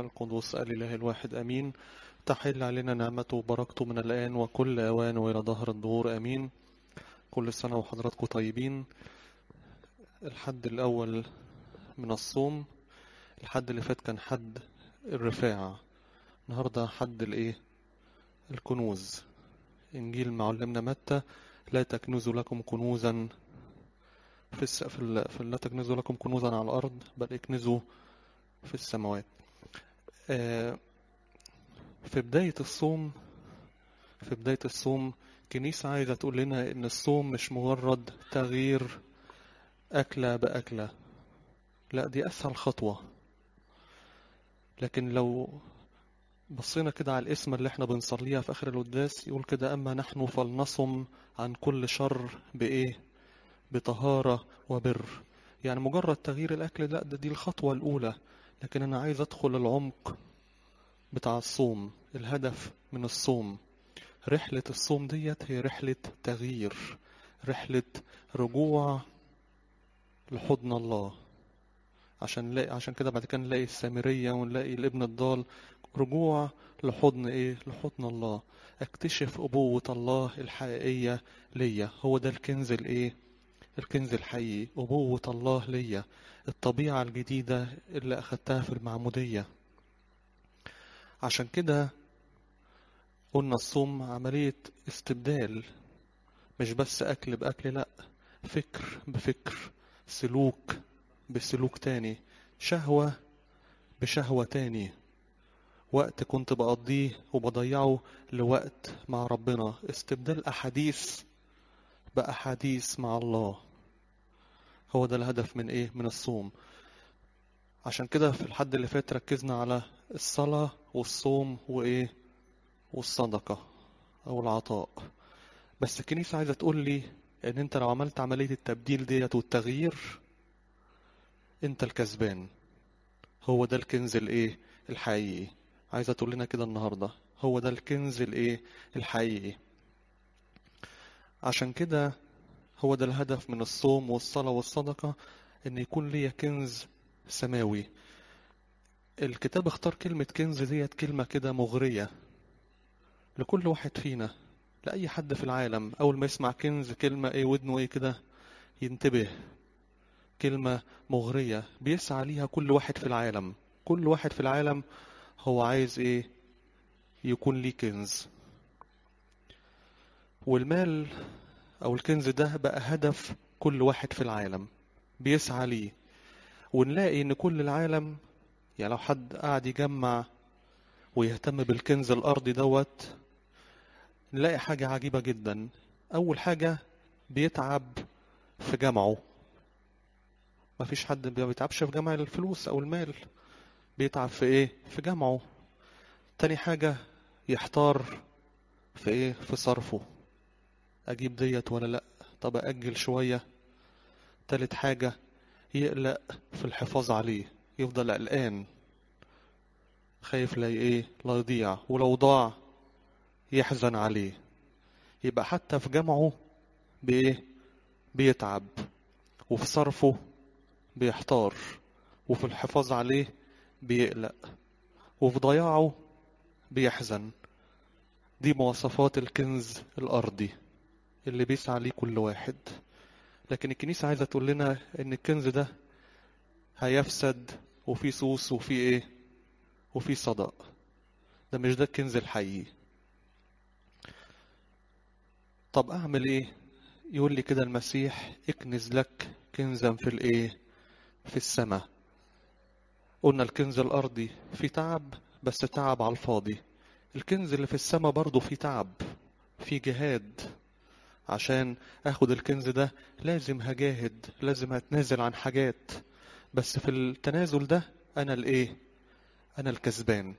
والروح القدس الإله الواحد أمين تحل علينا نعمته وبركته من الآن وكل أوان وإلى ظهر الدهور أمين كل سنة وحضراتكم طيبين الحد الأول من الصوم الحد اللي فات كان حد الرفاعة النهاردة حد الإيه الكنوز إنجيل معلمنا متى لا تكنزوا لكم كنوزا في الس... في, ال... في لا تكنزوا لكم كنوزا على الأرض بل اكنزوا في السماوات آه في بداية الصوم في بداية الصوم كنيسة عايزة تقول لنا إن الصوم مش مجرد تغيير أكلة بأكلة لا دي أسهل خطوة لكن لو بصينا كده على الاسم اللي احنا بنصليها في آخر القداس يقول كده أما نحن فلنصم عن كل شر بإيه بطهارة وبر يعني مجرد تغيير الأكل لا ده دي الخطوة الأولى لكن أنا عايز أدخل العمق بتاع الصوم الهدف من الصوم رحلة الصوم ديت هي رحلة تغيير رحلة رجوع لحضن الله عشان نلاقي عشان كده بعد كده نلاقي السامرية ونلاقي الابن الضال رجوع لحضن ايه لحضن الله اكتشف ابوة الله الحقيقية ليا هو ده الكنز الايه الكنز الحقيقي ابوة الله ليا الطبيعة الجديدة اللي اخدتها في المعمودية عشان كده قلنا الصوم عملية استبدال مش بس أكل بأكل لأ فكر بفكر سلوك بسلوك تاني شهوة بشهوة تاني وقت كنت بقضيه وبضيعه لوقت مع ربنا استبدال أحاديث بأحاديث مع الله هو ده الهدف من إيه من الصوم عشان كده في الحد اللي فات ركزنا على الصلاة والصوم وإيه والصدقة أو العطاء بس الكنيسة عايزة تقول لي إن أنت لو عملت عملية التبديل ديت والتغيير أنت الكسبان هو ده الكنز الإيه الحقيقي عايزة تقول لنا كده النهاردة هو ده الكنز الإيه الحقيقي عشان كده هو ده الهدف من الصوم والصلاة والصدقة إن يكون ليا كنز سماوي الكتاب اختار كلمة كنز ديت كلمة كده مغرية لكل واحد فينا لأي حد في العالم أول ما يسمع كنز كلمة إيه ودنه إيه كده ينتبه كلمة مغرية بيسعى ليها كل واحد في العالم كل واحد في العالم هو عايز إيه يكون ليه كنز والمال أو الكنز ده بقى هدف كل واحد في العالم بيسعى ليه ونلاقي إن كل العالم يعني لو حد قاعد يجمع ويهتم بالكنز الأرضي دوت نلاقي حاجة عجيبة جدا أول حاجة بيتعب في جمعه مفيش حد ما بيتعبش في جمع الفلوس أو المال بيتعب في إيه في جمعه تاني حاجة يحتار في إيه في صرفه أجيب ديت ولا لأ طب أأجل شوية تالت حاجة يقلق في الحفاظ عليه يفضل قلقان خايف لا ايه لا يضيع ولو ضاع يحزن عليه يبقى حتى في جمعه بايه بيتعب وفي صرفه بيحتار وفي الحفاظ عليه بيقلق وفي ضياعه بيحزن دي مواصفات الكنز الأرضي اللي بيسعى ليه كل واحد لكن الكنيسة عايزة تقول لنا إن الكنز ده هيفسد وفي سوس وفي إيه وفي صدق ده مش ده الكنز الحقيقي طب أعمل إيه يقول لي كده المسيح اكنز لك كنزا في الإيه في السماء قلنا الكنز الأرضي في تعب بس تعب على الفاضي الكنز اللي في السماء برضه في تعب في جهاد عشان اخد الكنز ده لازم هجاهد لازم هتنازل عن حاجات بس في التنازل ده انا الايه انا الكسبان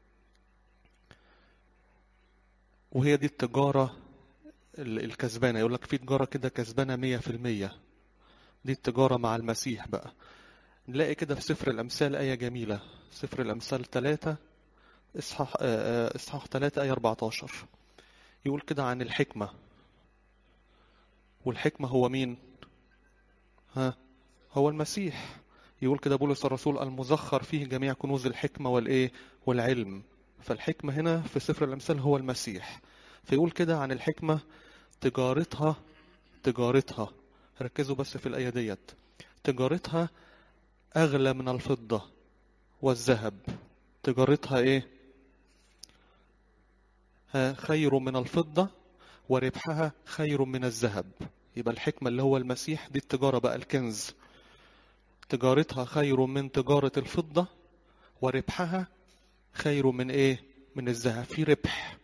وهي دي التجارة الكسبانة يقول لك في تجارة كده كسبانة مية في المية دي التجارة مع المسيح بقى نلاقي كده في سفر الأمثال آية جميلة سفر الأمثال ثلاثة إصحاح إصحاح ثلاثة آية 14 يقول كده عن الحكمة والحكمة هو مين؟ ها هو المسيح يقول كده بولس الرسول المزخر فيه جميع كنوز الحكمة والإيه والعلم فالحكمة هنا في سفر الأمثال هو المسيح فيقول كده عن الحكمة تجارتها تجارتها ركزوا بس في الآية ديت تجارتها أغلى من الفضة والذهب تجارتها إيه ها خير من الفضة وربحها خير من الذهب يبقى الحكمة اللي هو المسيح دي التجارة بقى الكنز تجارتها خير من تجارة الفضة وربحها خير من ايه من الذهب في ربح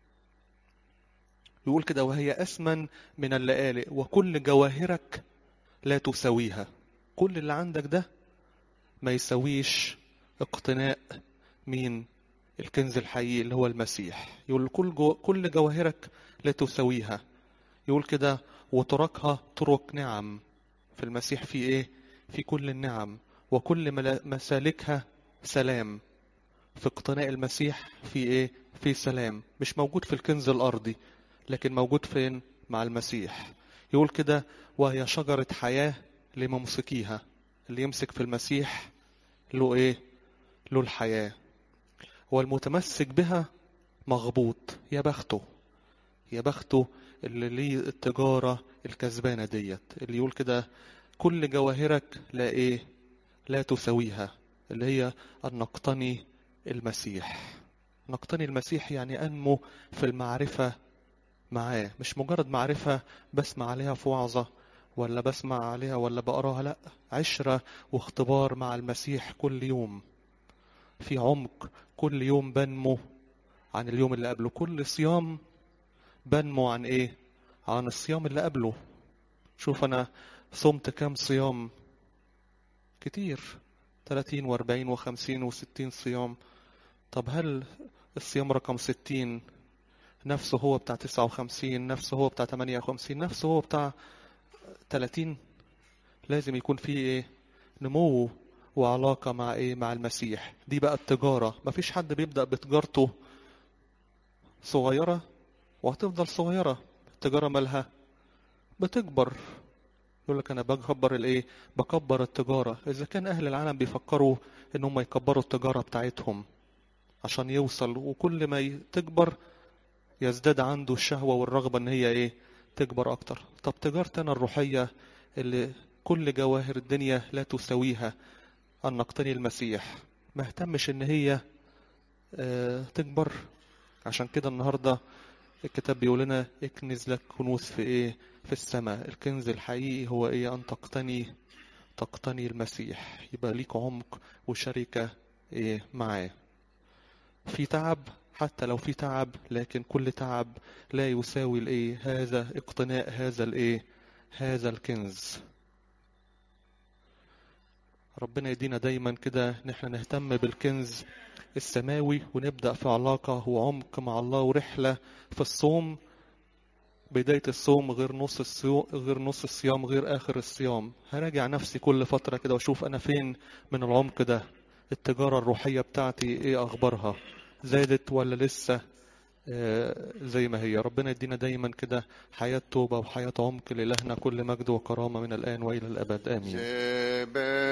يقول كده وهي أثمن من اللآلئ وكل جواهرك لا تساويها كل اللي عندك ده ما يساويش اقتناء مين الكنز الحقيقي اللي هو المسيح يقول كل جو كل جواهرك لا تساويها يقول كده وتركها طرق نعم في المسيح في ايه في كل النعم وكل مسالكها سلام في اقتناء المسيح في ايه في سلام مش موجود في الكنز الارضي لكن موجود فين مع المسيح يقول كده وهي شجرة حياة لممسكيها اللي يمسك في المسيح له ايه له الحياة والمتمسك بها مغبوط يا بخته يا بخته اللي ليه التجارة الكسبانة ديت اللي يقول كده كل جواهرك لا ايه لا تساويها اللي هي أن نقتني المسيح نقتني المسيح يعني أنمو في المعرفة معاه مش مجرد معرفة بسمع عليها في وعظة ولا بسمع عليها ولا بقراها لا عشرة واختبار مع المسيح كل يوم في عمق كل يوم بنمو عن اليوم اللي قبله كل صيام بنمو عن ايه عن الصيام اللي قبله شوف انا صمت كام صيام كتير 30 و40 و50 و60 صيام طب هل الصيام رقم 60 نفسه هو بتاع 59 نفسه هو بتاع 58 نفسه هو بتاع 30 لازم يكون في ايه نمو وعلاقة مع ايه مع المسيح دي بقى التجارة مفيش حد بيبدأ بتجارته صغيرة وهتفضل صغيرة التجارة مالها بتكبر يقول لك انا بكبر الايه بكبر التجارة اذا كان اهل العالم بيفكروا ان هم يكبروا التجارة بتاعتهم عشان يوصل وكل ما تكبر يزداد عنده الشهوة والرغبة ان هي ايه تكبر اكتر طب تجارتي انا الروحية اللي كل جواهر الدنيا لا تساويها ان نقتني المسيح ما اهتمش ان هي اه تكبر عشان كده النهاردة الكتاب بيقول لنا اكنز لك كنوز في ايه في السماء الكنز الحقيقي هو ايه ان تقتني تقتني المسيح يبقى ليك عمق وشركة ايه معاه في تعب حتى لو في تعب لكن كل تعب لا يساوي الايه هذا اقتناء هذا الايه هذا الكنز ربنا يدينا دايما كده نحن نهتم بالكنز السماوي ونبدأ في علاقة وعمق مع الله ورحلة في الصوم بداية الصوم غير نص الصيام غير نص الصيام غير آخر الصيام هراجع نفسي كل فترة كده واشوف أنا فين من العمق ده التجارة الروحية بتاعتي ايه أخبارها زادت ولا لسه آه زي ما هي ربنا يدينا دايما كده حياة توبة وحياة عمق لإلهنا كل مجد وكرامة من الآن وإلى الأبد آمين